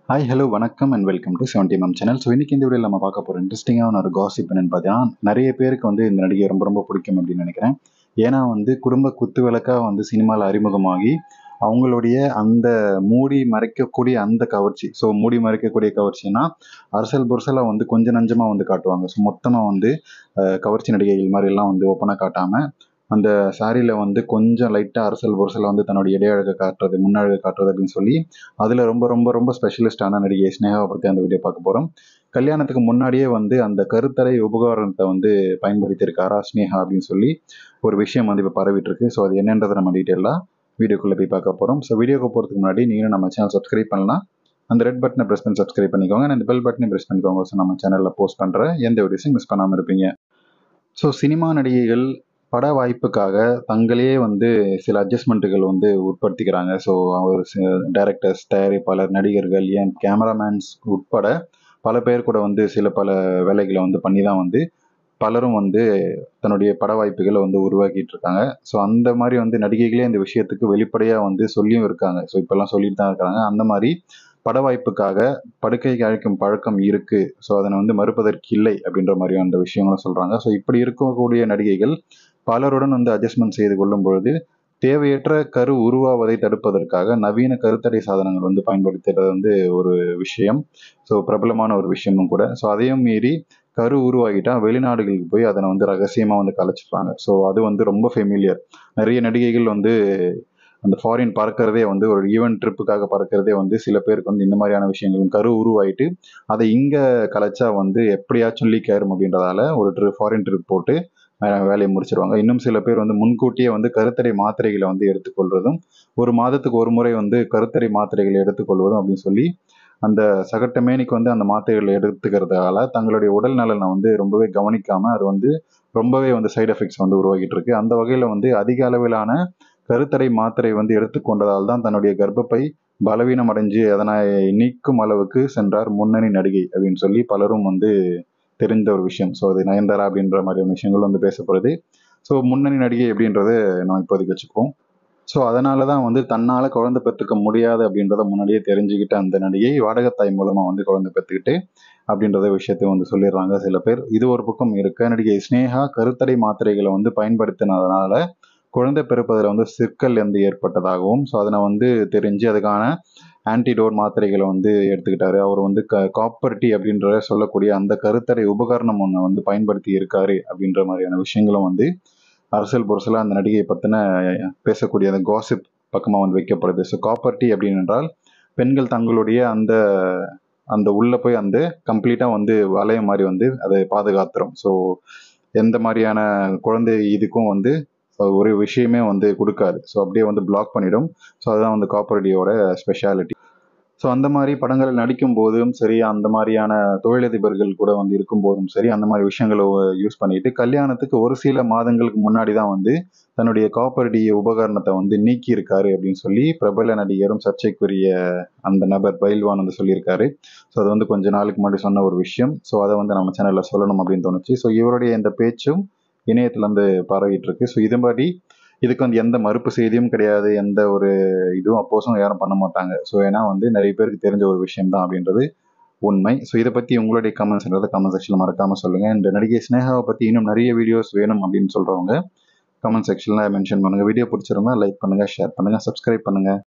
hi hello வணக்கம் and welcome to seventy ma'am channel so இன்னைக்கு இந்த வீடியோவில் நம்ம பார்க்க போகிற இன்ட்ரெஸ்டிங்கான ஒரு காசிப் என்னன்னு பார்த்தீங்கன்னா நிறைய பேருக்கு வந்து இந்த நடிகை ரொம்ப ரொம்ப பிடிக்கும் அப்படின்னு நினைக்கிறேன் ஏன்னா வந்து குடும்ப குத்து விளக்காக வந்து சினிமாவில் அறிமுகமாகி அவங்களுடைய அந்த மூடி மறைக்கக்கூடிய அந்த கவர்ச்சி ஸோ மூடி மறைக்கக்கூடிய கவர்ச்சினா அரசல் புரசலாக வந்து கொஞ்சம் நஞ்சமாக வந்து காட்டுவாங்க ஸோ மொத்தமாக வந்து அஹ், கவர்ச்சி நடிகைகள் மாதிரிலாம் வந்து ஓப்பனாக காட்டாமல் அந்த சாரியில் வந்து கொஞ்சம் லைட்டாக அரசல் புரசலை வந்து தன்னுடைய இடையழகை காட்டுறது முன்னழகை காட்டுறது அப்படின்னு சொல்லி அதில் ரொம்ப ரொம்ப ரொம்ப ஸ்பெஷலிஸ்டான நடிகை ஸ்னேகாவை பற்றி அந்த வீடியோ பார்க்க போகிறோம் கல்யாணத்துக்கு முன்னாடியே வந்து அந்த கருத்தரை உபகரணத்தை வந்து பயன்படுத்தியிருக்காரா ஸ்னேகா அப்படின்னு சொல்லி ஒரு விஷயம் வந்து இப்போ பரவிட்டு இருக்கு ஸோ அது என்னன்றதை நம்ம டீட்டெயிலாக வீடியோக்குள்ளே போய் பார்க்க போகிறோம் ஸோ வீடியோக்கு போகிறதுக்கு முன்னாடி நீங்களும் நம்ம சேனல் சப்ஸ்கிரைப் பண்ணலாம் அந்த ரெட் பட்டனை ப்ரெஸ் பண்ணி சப்ஸ்கிரைப் பண்ணிக்கோங்க and அந்த பெல் பட்டனை ப்ரெஸ் பண்ணிக்கோங்க ஸோ நம்ம சேனலில் போஸ்ட் பண்ணுற எந்த வீடியோஸையும் மிஸ் பண்ணாமல் இருப்பீங்க ஸோ சினிமா நடிகைகள் பட வாய்ப்புக்காக தங்களே வந்து சில அட்ஜஸ்ட்மெண்ட்டுகள் வந்து உட்படுத்திக்கிறாங்க ஸோ ஒரு டைரக்டர்ஸ் தயாரிப்பாளர் நடிகர்கள் ஏன் கேமராமேன்ஸ் உட்பட பல பேர் கூட வந்து சில பல வேலைகளை வந்து பண்ணி தான் வந்து பலரும் வந்து தன்னுடைய பட வாய்ப்புகளை வந்து உருவாக்கிட்டு இருக்காங்க ஸோ அந்த மாதிரி வந்து நடிகைகளே இந்த விஷயத்துக்கு வெளிப்படையாக வந்து சொல்லியும் இருக்காங்க ஸோ இப்போல்லாம் சொல்லிட்டு தான் இருக்காங்க அந்த மாதிரி பட வாய்ப்புக்காக படுக்கைக்கு அழைக்கும் பழக்கம் இருக்கு ஸோ அதனை வந்து மறுப்பதற்கு இல்லை அப்படின்ற மாதிரி அந்த விஷயங்களும் சொல்றாங்க ஸோ இப்படி இருக்கக்கூடிய நடிகைகள் பலருடன் வந்து அட்ஜஸ்ட்மெண்ட் செய்து கொள்ளும் பொழுது தேவையற்ற கரு உருவாவதை தடுப்பதற்காக நவீன கருத்தடை சாதனங்கள் வந்து பயன்படுத்துறது வந்து ஒரு விஷயம் ஸோ பிரபலமான ஒரு விஷயமும் கூட ஸோ அதையும் மீறி கரு உருவாகிட்டா வெளிநாடுகளுக்கு போய் அதனை வந்து ரகசியமாக வந்து கலைச்சிப்பாங்க ஸோ அது வந்து ரொம்ப ஃபெமிலியர் நிறைய நடிகைகள் வந்து அந்த ஃபாரின் பறக்கிறதே வந்து ஒரு ஈவென்ட் ட்ரிப்புக்காக பறக்கிறதே வந்து சில பேருக்கு வந்து இந்த மாதிரியான விஷயங்களும் கரு உருவாயிட்டு அதை இங்கே கலைச்சா வந்து எப்படியாச்சும் லீக் ஆயிரும் அப்படின்றதால ஒரு ட்ரி ஃபாரின் ட்ரிப் போட்டு அஹ், வேலையை முடிச்சிருவாங்க இன்னும் சில பேர் வந்து முன்கூட்டியே வந்து கருத்தடை மாத்திரைகளை வந்து எடுத்துக்கொள்வதும் ஒரு மாதத்துக்கு ஒரு முறை வந்து கருத்தடை மாத்திரைகளை எடுத்துக்கொள்வதும் அப்படின்னு சொல்லி அந்த சகட்டமேனிக்கு வந்து அந்த மாத்திரைகளை எடுத்துக்கிறதால தங்களுடைய உடல் நலனை வந்து ரொம்பவே கவனிக்காம அது வந்து ரொம்பவே வந்து சைடு எஃபெக்ட்ஸ் வந்து உருவாகிட்டு இருக்கு அந்த வகையில் வந்து அதிக அளவிலான கருத்தடை மாத்திரை வந்து எடுத்துக்கொண்டதால் தான் தன்னுடைய கர்ப்பப்பை பலவீனம் அடைஞ்சு அதனை நீக்கும் அளவுக்கு சென்றார் முன்னணி நடிகை அப்படின்னு சொல்லி பலரும் வந்து தெரிந்த ஒரு விஷயம் ஸோ அது நயன்தாரா அப்படின்ற மாதிரியான விஷயங்கள் வந்து பேசப்படுது ஸோ முன்னணி நடிகை அப்படின்றத நம்ம இப்போதைக்கு வச்சுக்குவோம் ஸோ அதனால தான் வந்து தன்னால் குழந்தை பெற்றுக்க முடியாது அப்படின்றத முன்னாடியே தெரிஞ்சுக்கிட்ட அந்த நடிகை வாடகத்தாய் மூலமாக வந்து குழந்தை பெற்றுக்கிட்டு அப்படின்றத விஷயத்தை வந்து சொல்லிடுறாங்க சில பேர் இது ஒரு பக்கம் இருக்க நடிகை ஸ்னேகா கருத்தடை மாத்திரைகளை வந்து பயன்படுத்தினதுனால குழந்தை பிறப்பதில் வந்து சிக்கல் வந்து ஏற்பட்டதாகவும் ஸோ அதனை வந்து தெரிஞ்சு அதுக்கான ஆன்டிடோர் மாத்திரைகளை வந்து எடுத்துக்கிட்டாரு அவர் வந்து க காப்பர் டீ அப்படின்ற சொல்லக்கூடிய அந்த கருத்தடை உபகரணம் ஒன்று வந்து பயன்படுத்தி இருக்காரு அப்படின்ற மாதிரியான விஷயங்களும் வந்து அரசியல் புரசலாக அந்த நடிகையை பற்றின பேசக்கூடிய அந்த காசிப் பக்கமாக வந்து வைக்கப்படுது ஸோ காப்பர் டீ அப்படின்னு என்றால் பெண்கள் தங்களுடைய அந்த அந்த உள்ள போய் அந்த கம்ப்ளீட்டாக வந்து வளைய மாதிரி வந்து அதை பாதுகாத்துரும் ஸோ எந்த மாதிரியான குழந்தை இதுக்கும் வந்து ஒரு விஷயமே வந்து கொடுக்காது ஸோ அப்படியே வந்து பிளாக் பண்ணிடும் ஸோ அதுதான் வந்து காப்பரடியோட ஸ்பெஷாலிட்டி ஸோ அந்த மாதிரி படங்களில் நடிக்கும் போதும் சரி அந்த மாதிரியான தொழிலதிபர்கள் கூட வந்து இருக்கும் போதும் சரி அந்த மாதிரி விஷயங்களை யூஸ் பண்ணிட்டு கல்யாணத்துக்கு ஒரு சில மாதங்களுக்கு முன்னாடி தான் வந்து தன்னுடைய காப்பரடி உபகரணத்தை வந்து நீக்கி இருக்காரு அப்படின்னு சொல்லி பிரபல நடிகரும் சர்ச்சைக்குரிய அந்த நபர் பயில்வான் வந்து சொல்லியிருக்காரு ஸோ அது வந்து கொஞ்ச நாளுக்கு முன்னாடி சொன்ன ஒரு விஷயம் ஸோ அதை வந்து நம்ம சேனலில் சொல்லணும் அப்படின்னு தோணுச்சு ஸோ இவருடைய இந்த பேச்சும் இணையத்துல இருந்து பரவிட்டு இருக்கு ஸோ இது மாதிரி இதுக்கு வந்து எந்த மறுப்பு செய்தியும் கிடையாது எந்த ஒரு இதுவும் அப்போஸும் யாரும் பண்ண மாட்டாங்க ஸோ ஏன்னா வந்து நிறைய பேருக்கு தெரிஞ்ச ஒரு விஷயம் தான் அப்படின்றது உண்மை ஸோ இதை பற்றி உங்களுடைய கமெண்ட்ஸ்ன்றதை கமெண்ட் செக்ஷனில் மறக்காமல் சொல்லுங்கள் இந்த நடிகை ஸ்னேகாவை பற்றி இன்னும் நிறைய வீடியோஸ் வேணும் அப்படின்னு சொல்கிறவங்க கமெண்ட் செக்ஷனில் மென்ஷன் பண்ணுங்கள் வீடியோ பிடிச்சிருந்தா லைக் பண்ணுங்கள் ஷேர் பண்ணுங்கள் சப்ஸ்கிரைப் பண்ணுங்கள்